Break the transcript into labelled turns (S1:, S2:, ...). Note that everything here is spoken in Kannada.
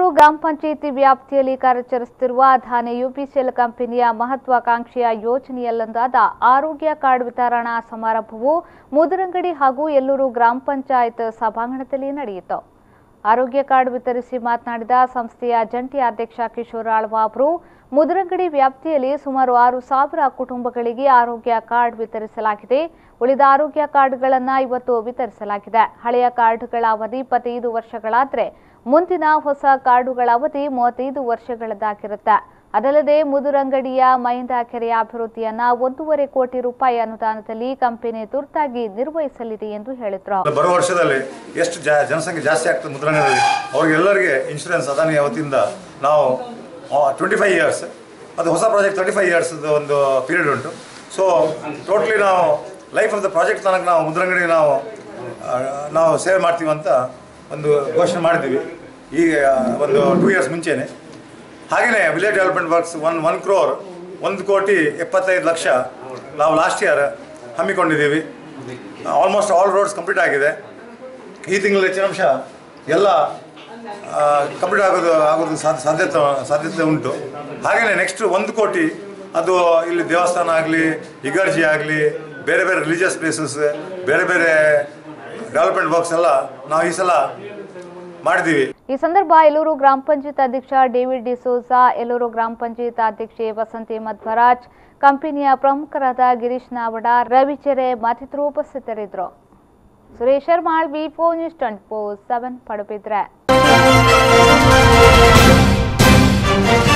S1: ಗ್ರಾಮ ಪಂಚಾಯಿತಿ ವ್ಯಾಪ್ತಿಯಲ್ಲಿ ಕಾರ್ಯಾಚರಿಸುತ್ತಿರುವ ಧಾನೆ ಯುಪಿಸಿಎಲ್ ಕಂಪನಿಯ ಮಹತ್ವಾಕಾಂಕ್ಷೆಯ ಯೋಜನೆಯಲ್ಲೊಂದಾದ ಆರೋಗ್ಯ ಕಾರ್ಡ್ ವಿತರಣಾ ಸಮಾರಂಭವು ಮುದರಂಗಡಿ ಹಾಗೂ ಎಲ್ಲೂರು ಗ್ರಾಮ ಪಂಚಾಯತ್ ಸಭಾಂಗಣದಲ್ಲಿ ನಡೆಯಿತು ಆರೋಗ್ಯ ಕಾರ್ಡ್ ವಿತರಿಸಿ ಮಾತನಾಡಿದ ಸಂಸ್ಥೆಯ ಜಂಟಿ ಅಧ್ಯಕ್ಷ ಕಿಶೋರ್ ಆಳ್ವ ಅವರು ಮುದರಂಗಡಿ ವ್ಯಾಪ್ತಿಯಲ್ಲಿ ಸುಮಾರು ಆರು ಸಾವಿರ ಕುಟುಂಬಗಳಿಗೆ ಆರೋಗ್ಯ ಕಾರ್ಡ್ ವಿತರಿಸಲಾಗಿದೆ ಉಳಿದ ಆರೋಗ್ಯ ಕಾರ್ಡ್ಗಳನ್ನು ಇವತ್ತು ವಿತರಿಸಲಾಗಿದೆ ಹಳೆಯ ಕಾರ್ಡ್ಗಳ ಅವಧಿ ಇಪ್ಪತ್ತೈದು ವರ್ಷಗಳಾದರೆ ಮುಂದಿನ ಹೊಸ ಕಾರ್ಡುಗಳ ಅವಧಿ ಮೂವತ್ತೈದು ವರ್ಷಗಳದ್ದಾಗಿರುತ್ತೆ ಅದಲ್ಲದೆ ಮುದುರಂಗಡಿಯ ಮೈಂದ ಕೆರೆಯ ಅಭಿವೃದ್ಧಿಯನ್ನ ಒಂದೂವರೆ ಕೋಟಿ ರೂಪಾಯಿ ಅನುದಾನದಲ್ಲಿ ಕಂಪನಿ ತುರ್ತಾಗಿ ನಿರ್ವಹಿಸಲಿದೆ ಎಂದು ಹೇಳಿದರು
S2: ಬರೋ ವರ್ಷದಲ್ಲಿ ಎಷ್ಟು ಜಾ ಜನಸಂಖ್ಯೆ ಜಾಸ್ತಿ ಆಗ್ತದೆ ಮುದ್ರಣದಲ್ಲಿ ಅವ್ರಿಗೆಲ್ಲರಿಗೆ ಇನ್ಶೂರೆನ್ಸ್ ಅದಾನಿ ವತಿಯಿಂದ ನಾವು ಟ್ವೆಂಟಿ ಫೈವ್ ಇಯರ್ಸ್ ಅದು ಹೊಸ ಪ್ರಾಜೆಕ್ಟ್ ತರ್ಟಿ ಫೈವ್ ಇಯರ್ಸ್ ಒಂದು ಪೀರಿಯಡ್ ಉಂಟು ಸೊ ಟೋಟ್ಲಿ ನಾವು ಲೈಫ್ ಆಫ್ ದ ಪ್ರಾಜೆಕ್ಟ್ ತನಕ ನಾವು ಮುದ್ರಂಗಡಿ ನಾವು ಆ, ನಾವು ಸೇವೆ ಮಾಡ್ತೀವಿ ಅಂತ ಒಂದು ಘೋಷಣೆ ಮಾಡಿದ್ದೀವಿ ಈಗ ಒಂದು ಟೂ ಇಯರ್ಸ್ ಮುಂಚೆನೆ ಹಾಗೆಯೇ village development works one one crore ಒಂದು ಕೋಟಿ ಎಪ್ಪತ್ತೈದು ಲಕ್ಷ ನಾವು ಲಾಸ್ಟ್ ಇಯರ್ ಹಮ್ಮಿಕೊಂಡಿದ್ದೀವಿ ಆಲ್ಮೋಸ್ಟ್ ಆಲ್ ರೋಡ್ಸ್ ಕಂಪ್ಲೀಟ್ ಆಗಿದೆ ಈ ತಿಂಗಳ ಹೆಚ್ಚಿನ ಅಂಶ ಎಲ್ಲ ಕಂಪ್ಲೀಟ್ ಆಗೋದು ಆಗೋದು ಸಾಧ್ಯ ಸಾಧ್ಯತೆ ಸಾಧ್ಯತೆ ಉಂಟು ಹಾಗೆಯೇ ನೆಕ್ಸ್ಟ್ ಒಂದು ಕೋಟಿ ಅದು ಇಲ್ಲಿ ದೇವಸ್ಥಾನ ಆಗಲಿ ಇಗರ್ಜಿ ಆಗಲಿ ಬೇರೆ ಬೇರೆ ರಿಲಿಜಿಯಸ್ ಪ್ಲೇಸಸ್ ಬೇರೆ ಬೇರೆ ಡೆವಲಪ್ಮೆಂಟ್ ವರ್ಕ್ಸ್ ಎಲ್ಲ ನಾವು ಈ ಸಲ ಮಾಡಿದ್ದೀವಿ
S1: ಈ ಸಂದರ್ಭ ಎಲ್ಲೂರು ಗ್ರಾಮ ಪಂಚಾಯತ್ ಅಧ್ಯಕ್ಷ ಡೇವಿಡ್ ಡಿಸೋಜಾ ಎಲ್ಲೂರು ಗ್ರಾಮ ಪಂಚಾಯತ್ ಅಧ್ಯಕ್ಷೆ ವಸಂತಿ ಮಧ್ವರಾಜ್ ಕಂಪನಿಯ ಪ್ರಮುಖರಾದ ಗಿರೀಶ್ ನಾವಡ ರವಿಚೆರೆ ಮತ್ತಿತರರು ಉಪಸ್ಥಿತರಿದ್ದರು ಸುರೇಶ್ ಶರ್ಮಾಳ್ V four news twenty four seven Padubidri